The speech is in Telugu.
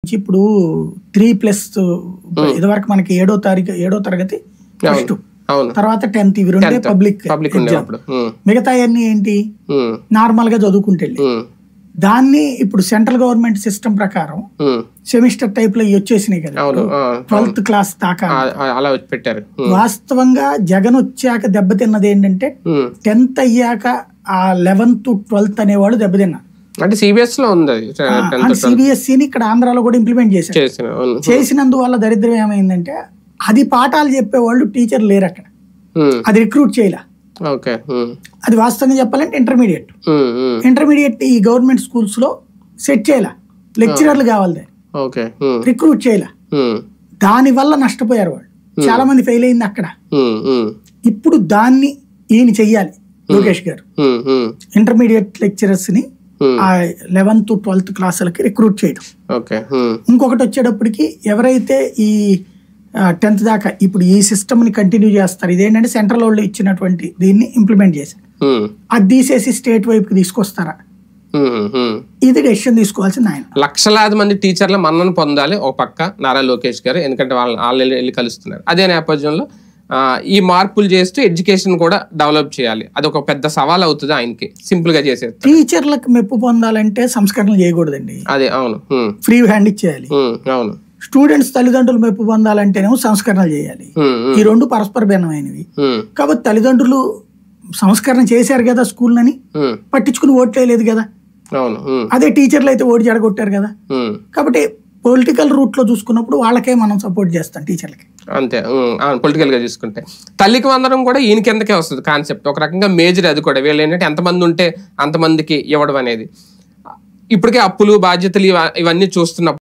వచ్చి ఇప్పుడు త్రీ ప్లస్ ఇదివరకు మనకి ఏడో తారీఖు ఏడో తరగతి ఫస్ట్ అవును తర్వాత టెన్త్ ఇవి రెండే పబ్లిక్ పబ్లిక్ ఉండేటప్పుడు ఉమ్, మిగతా అన్ని ఏంటి ఉమ్, నార్మల్ గా చదువుకుంటే ఉమ్, దాన్ని ఇప్పుడు సెంట్రల్ గవర్నమెంట్ సిస్టమ్ ప్రకారం ఉమ్. సెమిస్టర్ టైప్ లో ఇవి వచ్చేసినాయి కదా అవును ఆ, ట్వెల్త్ క్లాస్ దాకా ఆ- ఆ- అలా వచ్చి పెట్టారు ఉమ్, వాస్తవంగా జగన్ వచ్చాక దెబ్బతిన్నది ఏంటంటే ఉమ్. టెన్త్ అయ్యాక ఆ లెవెన్త్ ట్వెల్త్ అనేవాళ్ళు దెబ్బతిన్నారు అంటే సిబిఎస్ లో ఉంది అది టెన్త్ సిబిఎస్ఈని ఇక్కడ ఆంధ్రాలో కూడా ఇంప్లిమెంట్ చేశారు చేసిన అవును చేసినందువల్ల దరిద్రం ఏమైందంటే అది పాఠాలు చెప్పేవాళ్ళు టీచర్ లేరు అక్కడ ఉమ్, అది రిక్రూట్ చేయలే ఓకే ఉమ్, అది వాస్తవంగా చెప్పాలంటే ఇంటర్మీడియట్ ఉమ్, ఉమ్, ఇంటర్మీడియట్ ఈ గవర్నమెంట్ స్కూల్స్ లో సెట్ చేయలే లెక్చరర్లు కావాలి దాన్ని ఓకే ఉమ్, రిక్రూట్ చేయలే ఉమ్, దాని వల్ల నష్టపోయారు వాళ్ళు చాలా మంది ఫెయిల్ అయింది అక్కడ ఉమ్, ఉమ్, ఇప్పుడు దాన్ని ఈయన చెయ్యాలి Lokesh garu um, um, intermediate lecturers ని Hmm. ఆ లెవెన్త్ ట్వెల్త్ క్లాసులకి రిక్రూట్ చేయడం ఓకే ఉమ్, ఇంకొకటి వచ్చేటప్పటికి ఎవరైతే ఈ టెన్త్ దాకా ఇప్పుడు ఈ సిస్టమ్ ని కంటిన్యూ చేస్తారు ఇదేంటంటే సెంట్రల్ వాళ్ళు ఇచ్చినటువంటి దీన్ని ఇంప్లిమెంట్ చేశారు ఉమ్, అది తీసేసి స్టేట్ వైపుకి తీసుకొస్తారా ఉమ్, ఉమ్. ఇది డెసిషన్ తీసుకోవాల్సింది ఆయన లక్షలాది మంది టీచర్ల మన్నను పొందాలి ఒక పక్క నారా లోకేష్ గారు ఎందుకంటే వాళ్ళు వాళ్ళు వెళ్ళి- వెళ్ళి కలుస్తున్నారు అదే నేపథ్యంలో ఆ, ఈ మార్పులు చేస్తూ ఎడ్యుకేషన్ కూడా డెవలప్ చేయాలి అది ఒక పెద్ద సవాల్ అవుతుంది ఆయనకి సింపుల్ గా చేసేది టీచర్లకు మెప్పు పొందాలంటే సంస్కరణలు చేయకూడదండి అదే అవును ఉమ్, ఫ్రీ హ్యాండ్ ఇచ్చేయాలి ఉమ్, అవును స్టూడెంట్స్ తల్లిదండ్రులు మెప్పు పొందాలంటేనేమో సంస్కరణలు చేయాలి ఉమ్, ఉమ్, ఈ రెండు పరస్పర భిన్నమైనవి ఉమ్, కాబట్టి తల్లిదండ్రులు సంస్కరణ చేశారు కదా స్కూల్ని ఉమ్, పట్టించుకుని ఓట్లేదు కదా అవును ఉమ్, అదే టీచర్లు అయితే ఓటు జడగొట్టారు కదా ఉమ్, కాబట్టి పొలిటికల్ రూట్ లో చూసుకున్నప్పుడు వాళ్ళకే మనం సపోర్ట్ చేస్తాం టీచర్లకి అంతే పొలిటికల్ గా చూసుకుంటే తల్లికి వందనం కూడా ఈయన కిందకే వస్తుంది కాన్సెప్ట్ ఒక రకంగా మేజర్ అది కూడా వీళ్ళు ఏంటంటే ఎంతమంది ఉంటే అంతమందికి ఇవ్వడం అనేది ఇప్పటికే అప్పులు బాధ్యతలు ఇవ- ఇవన్నీ చూస్తున్నప్పుడు